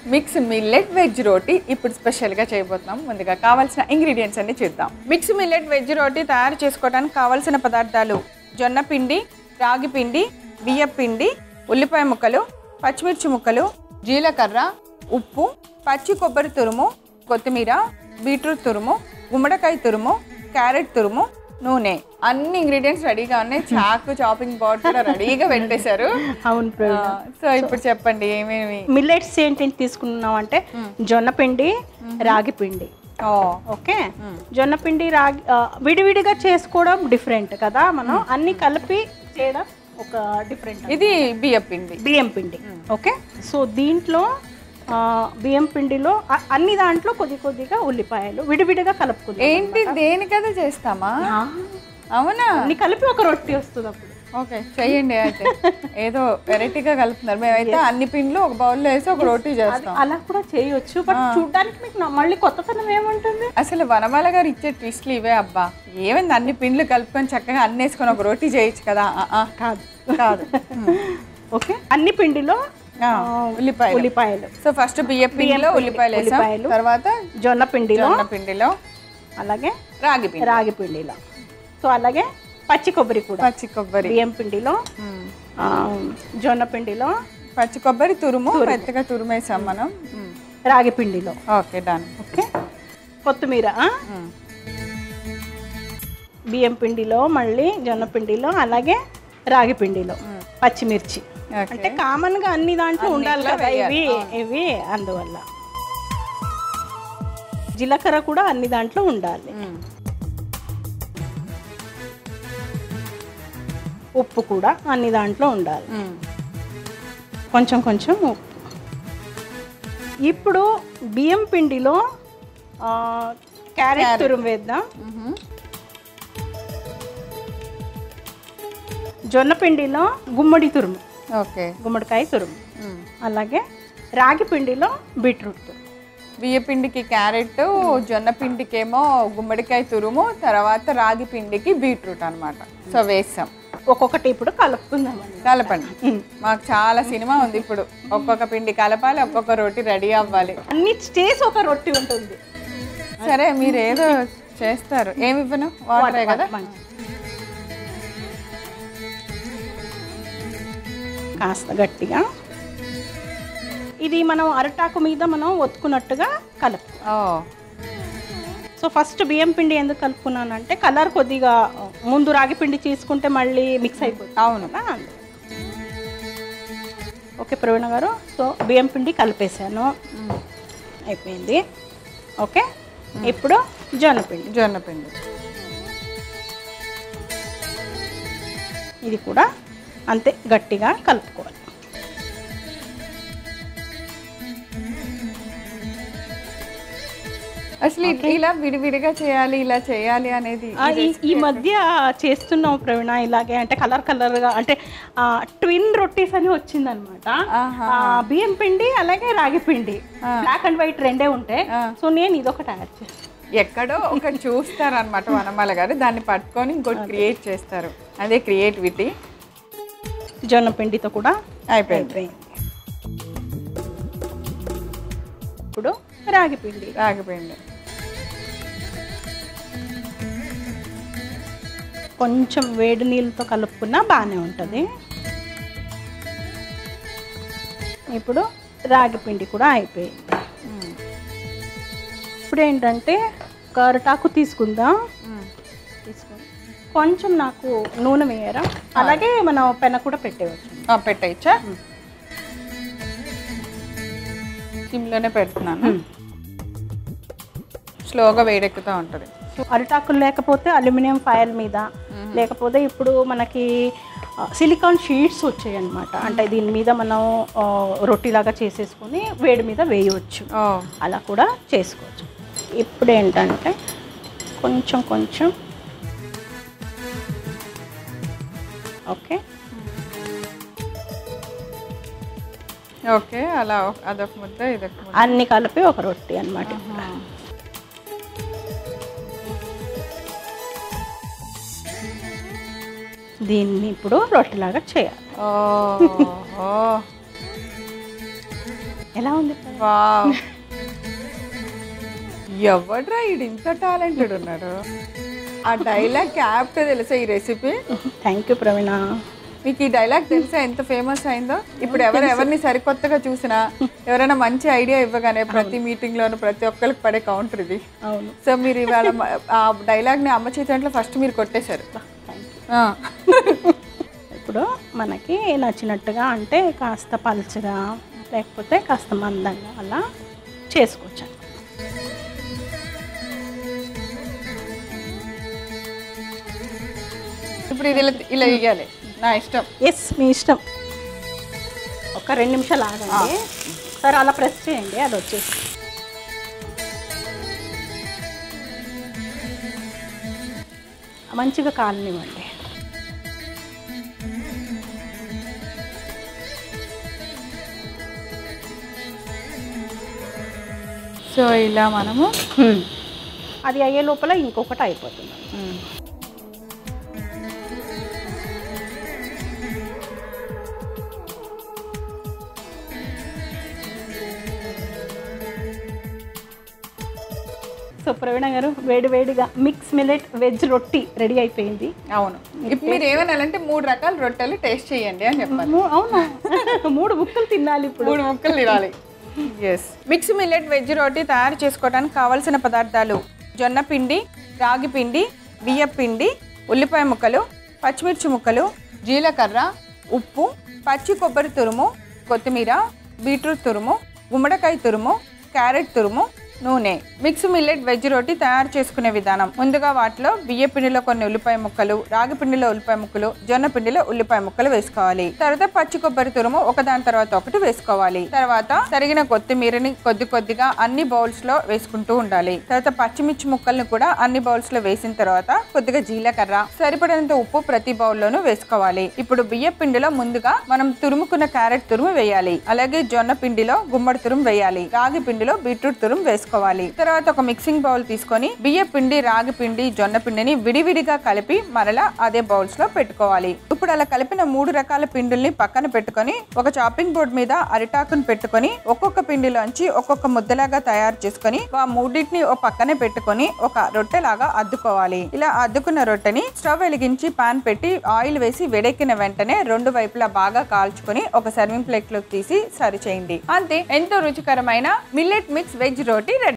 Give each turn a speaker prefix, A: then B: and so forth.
A: Mix millet veg రోటీ ఇప్పుడు స్పెషల్గా చేయబోతున్నాం ముందుగా కావాల్సిన ఇంగ్రీడియంట్స్ అన్ని చూద్దాం మిక్స్ మిల్లెట్ వెజ్ రోటీ తయారు చేసుకోవడానికి కావాల్సిన పదార్థాలు జొన్న పిండి రాగి పిండి బియ్యం పిండి ఉల్లిపాయ ముక్కలు పచ్చిమిర్చి ముక్కలు జీలకర్ర ఉప్పు పచ్చి కొబ్బరి తురుము కొత్తిమీర బీట్రూట్ తురుము గుమ్మడికాయ తురుము క్యారెట్ తురుము నూనె అన్ని ఇంగ్రీడియంట్స్ రెడీగా ఉన్నాయి చాకు చాపింగ్ బోర్డ్ కూడా రెడీగా పెట్టేశారు
B: అవును ప్రవీణ
A: సో ఇప్పుడు చెప్పండి ఏమేమి
B: మిల్లెట్స్ ఏంటంటే తీసుకున్నాం అంటే జొన్న పిండి రాగి పిండి
A: ఓ
B: ఓకే జొన్న పిండి రాగి ఆ, విడివిడిగా చేసుకోవడం డిఫరెంట్ కదా మనం అన్ని కలిపి చేయడం ఒక డిఫరెంట్
A: ఇది బియ్యం పిండి
B: బియ్యం పిండి ఓకే సో దీంట్లో ఆ, బియ్యం పిండిలో అ- అన్ని దాంట్లో కొద్ది కొద్దిగా ఉల్లిపాయలు విడివిడిగా కలుపుకుందాం
A: ఏంటి దేనికదే చేస్తామా
B: ఆ,
A: అవునా
B: అన్ని కలిపి ఒక రొట్టి వస్తుంది అప్పుడు
A: ఓకే చెయ్యండి అయితే ఏదో వెరైటీగా కలుపుతున్నారు మేమైతే అన్ని పిండ్లు ఒక బౌల్లో వేసి ఒక రోటీ చేస్తాం
B: అలా కూడా చేయొచ్చు బట్ చూడడానికి మీకు నా- మళ్ళీ కొత్తతనం ఏముంటుంది
A: అసలు వనమాల గారు ఇచ్చే ట్విస్ట్లు ఇవే అబ్బా ఏమైంది అన్ని పిండ్లు కలుపుకొని చక్కగా అన్ని వేసుకొని ఒక రోటీ చేయొచ్చు కదా ఆ, ఆ.
B: కాదు
A: కాదు
B: ఓకే అన్ని పిండిలో
A: ఆ, ఉల్లిపాయలు
B: ఉల్లిపాయలు
A: సో ఫస్ట్ బియ్య పిండిలో
B: పిండి,
A: ఉల్లిపాయలు వేసాం
B: ఉల్లిపాయలు.
A: తర్వాత
B: జొన్న పిండిలో
A: జొన్న పిండిలో
B: అలాగే
A: రాగి పిండి
B: రాగి పిండిలో సో అలాగే పచ్చి కొబ్బరి కూడా
A: పచ్చి కొబ్బరి
B: బియ్యం పిండిలో
A: మ్మ్.
B: ఆ, జొన్న పిండిలో
A: పచ్చి కొబ్బరి తురుము మెత్తగా తురుమేసాం మనం మ్మ్.
B: రాగి పిండిలో
A: ఓకే డన్
B: ఓకే కొత్తిమీర ఆ?
A: మ్మ్.
B: బియ్యం పిండిలో మళ్ళీ జొన్న పిండిలో అలాగే రాగి పిండిలో పచ్చిమిర్చి
A: ఓకే
B: అంటే కామన్ గా అన్ని దాంట్లో ఉండాలి
A: అన్నిట్లో
B: కదా
A: వేయాలి.
B: ఇవి ఇవి అందువల్ల జీలకర్ర కూడా అన్ని దాంట్లో ఉండాలి
A: మ్మ్.
B: ఉప్పు కూడా అన్ని దాంట్లో ఉండాలి
A: మ్మ్.
B: కొంచెం కొంచెం ఉప్పు ఇప్పుడు బియ్యం పిండిలో ఆ, క్యారెట్ తురుము వేద్దాం
A: మ్మ్.
B: జొన్న పిండిలో గుమ్మడి తురుము
A: ఓకే
B: గుమ్మడికాయ తురుము
A: మ్మ్.
B: అలాగే రాగి పిండిలో బీట్రూట్ తురుము
A: బియ్య పిండికి క్యారెట్ జొన్న పిండికేమో గుమ్మడికాయ తురుము తర్వాత రాగి పిండికి బీట్రూట్ అన్నమాట సో వేసాం
B: ఒక్కొక్కటి ఇప్పుడు కలుపుకుందామండి
A: కలపండి మాకు చాలా సినిమా ఉంది ఇప్పుడు ఒక్కొక్క పిండి కలపాలి ఒక్కొక్క రోటీ రెడీ అవ్వాలి
B: అన్ని చేసి ఒక రొట్టి ఉంటుంది
A: సరే మీరు ఏదో చేస్తారు ఏమి ఇవ్వను వాటరే కదా
B: మంచి. కాస్త గట్టిగా ఇది మనం అరటాకు మీద మనం ఒత్తుకున్నట్టుగా కలుపు
A: ఓ
B: సో ఫస్ట్ బియ్యం పిండి ఎందుకు కలుపుకున్నానంటే కలర్ కొద్దిగా ముందు రాగి పిండి తీసుకుంటే మళ్ళీ మిక్స్ అయిపోతుంది
A: అవును
B: కదా అందుకు. ఓకే ప్రవీణ గారు సో బియ్యం పిండి కలిపేశాను
A: మ్మ్.
B: అయిపోయింది ఓకే ఇప్పుడు జొన్న పిండి
A: జొన్న పిండి
B: ఇది కూడా అంతే గట్టిగా కలుపుకోవాలి
A: అసలు ఇ- ఇలా విడివిడిగా చేయాలి ఇలా చేయాలి అనేది
B: ఆ, ఈ ఈ మధ్య చేస్తున్నాం ప్రవీణ ఇలాగే అంటే కలర్ కలర్గా అంటే ట్విన్ రొటీస్ అని వచ్చిందనమాట
A: ఆహా.
B: బియ్యం పిండి అలాగే రాగి పిండి బ్లాక్ అండ్ వైట్ రెండే ఉంటాయి సో నేను ఇదొకటి యాడ్ చేస్తాను
A: ఎక్కడో ఒకటి చూస్తారు అనమాట వనమాల గారు దాన్ని పట్టుకొని ఇంకోటి క్రియేట్ చేస్తారు అదే క్రియేటివిటీ
B: జొన్న పిండితో కూడా
A: అయిపోయింది
B: అయిపోయింది ఇప్పుడు రాగి పిండి
A: రాగిపోయింది
B: కొంచెం వేడి నీళ్ళతో కలుపుకున్నా బాగానే ఉంటుంది ఇప్పుడు రాగి పిండి కూడా అయిపోయింది
A: మ్మ్.
B: ఇప్పుడు ఏంటంటే ఒక అరటాకు తీసుకుందాం
A: మ్మ్.
B: తీసుకుని కొంచెం నాకు నూనె వేయరా అలాగే మనం పెన కూడా పెట్టేయచ్చు
A: ఆ, పెట్టేయచ్చా సిమ్లోనే పెడుతున్నాను స్లోగా వేడెక్కుతూ ఉంటుంది
B: అరిటాకులు లేకపోతే అల్యూమినియం ఫైల్ మీద లేకపోతే ఇప్పుడు మనకి సిలికాన్ షీట్స్ వచ్చాయి అనమాట అంటే దీని మీద మనం ఆ, రొట్టిలాగా చేసేసుకొని వేడి మీద వేయవచ్చు
A: ఓ
B: అలా కూడా చేసుకోవచ్చు ఇప్పుడు ఏంటంటే కొంచెం కొంచెం ఓకే
A: ఓకే అలా ఒక- అదొక ముద్ద ఇదొక ముద్ద
B: అన్ని కలిపి ఒక రొట్టి అనమాట దీన్ని ఇప్పుడు రొట్టెలాగా చేయాలి
A: ఓ ఓ
B: ఎలా ఉంది
A: వావ్ ఎవడ్రా ఈడు ఇంత టాలెంటెడ్ ఉన్నారు ఆ డైలాగ్ క్యాప్ట్ తెలుసా ఈ రెసిపీ
B: థ్యాంక్ యూ ప్రవీణ
A: మీకు ఈ డైలాగ్ తెలుసా ఎంత ఫేమస్ అయిందో ఇప్పుడు ఎవరు ఎవరిని సరికొత్తగా చూసినా ఎవరైనా మంచి ఐడియా ఇవ్వగానే ప్రతి మీటింగ్ లోను ప్రతి ఒక్కరికి పడే కౌంటర్ ఇది
B: అవును
A: సో మీరు ఇవాళ మ- ఆ డైలాగ్ ని అమ్మ చేతిలో ఫస్ట్ మీరు కొట్టేశారు
B: థ్యాంక్ యూ
A: ఆ.
B: ఇప్పుడు మనకి నచ్చినట్టుగా అంటే కాస్త పలుచగా లేకపోతే కాస్త మందంగా అలా చేసుకోవచ్చు
A: ఇప్పుడు ఇది ఇలా ఇలా ఇయ్యాలి నా ఇష్టం
B: ఎస్ మీ ఇష్టం ఒక రెండు నిమిషాలు ఆగండి సరే అలా ప్రెస్ చేయండి అది వచ్చేసి మంచిగా కాలనివ్వండి
A: సో ఇలా మనము
B: హ్మ్. అది అయ్యే లోపల ఇంకొకటి అయిపోతుంది సో ప్రవీణ గారు వేడి వేడిగా మిక్స్ మిలెట్ వెజ్ రొట్టి రెడీ అయిపోయింది
A: అవును ఇప్పుడు మీరు ఏమనాలంటే మూడు రకాల రొట్టెలు టేస్ట్ చేయండి అని చెప్పాలి
B: మూ- అవును మూడు ముక్కలు తినాలి ఇప్పుడు
A: మూడు ముక్కలు తినాలి yes mix millet veg roti తయారు చేసుకోవడానికి కావలసిన పదార్థాలు జొన్న పిండి రాగి పిండి బియ్య పిండి ఉల్లిపాయ ముక్కలు పచ్చిమిర్చి ముక్కలు జీలకర్ర ఉప్పు పచ్చి కొబ్బరి తురుము కొత్తిమీర బీట్రూట్ తురుము గుమ్మడికాయ తురుము క్యారెట్ తురుము నూనె మిక్స్ మిల్లెట్ వెజ్ రోటీ తయారు చేసుకునే విధానం ముందుగా వాటిలో బియ్య పిండిలో కొన్ని ఉల్లిపాయ ముక్కలు రాగి పిండిలో ఉల్లిపాయ ముక్కలు జొన్న పిండిలో ఉల్లిపాయ ముక్కలు వేసుకోవాలి తర్వాత పచ్చి కొబ్బరి తురుము ఒకదాని తర్వాత ఒకటి వేసుకోవాలి తర్వాత తరిగిన కొత్తిమీరని కొద్ది కొద్దిగా అన్ని బౌల్స్ లో వేసుకుంటూ ఉండాలి తర్వాత పచ్చిమిర్చి ముక్కల్ని కూడా అన్ని బౌల్స్ లో వేసిన తర్వాత కొద్దిగా జీలకర్ర సరిపడినంత ఉప్పు ప్రతి బౌల్ లోనూ వేసుకోవాలి ఇప్పుడు బియ్య పిండిలో ముందుగా మనం తురుముకున్న క్యారెట్ తురుము వేయాలి అలాగే జొన్న పిండిలో గుమ్మడి తురుము వేయాలి రాగి పిండిలో బీట్రూట్ తురుము వేసుకోవాలి తర్వాత ఒక మిక్సింగ్ బౌల్ తీసుకొని బియ్య పిండి రాగి పిండి జొన్న పిండిని విడివిడిగా కలిపి మరలా అదే బౌల్స్ లో పెట్టుకోవాలి ఇప్పుడు అలా కలిపిన మూడు రకాల పిండిల్ని పక్కన పెట్టుకొని ఒక చాపింగ్ బోర్డ్ మీద అరిటాకును పెట్టుకొని ఒక్కొక్క పిండిలోంచి ఒక్కొక్క ముద్దలాగా తయారు చేసుకొని ఆ మూడింటిని ఒక పక్కనే పెట్టుకొని ఒక రొట్టెలాగా అద్దుకోవాలి ఇలా అద్దుకున్న రొట్టెని స్టవ్ వెలిగించి పాన్ పెట్టి ఆయిల్ వేసి వేడెక్కిన వెంటనే రెండు వైపులా బాగా కాల్చుకొని ఒక సర్వింగ్ ప్లేట్ లోకి తీసి సర్వ్ చేయండి అంతే ఎంతో రుచికరమైన millet mix veg roti ready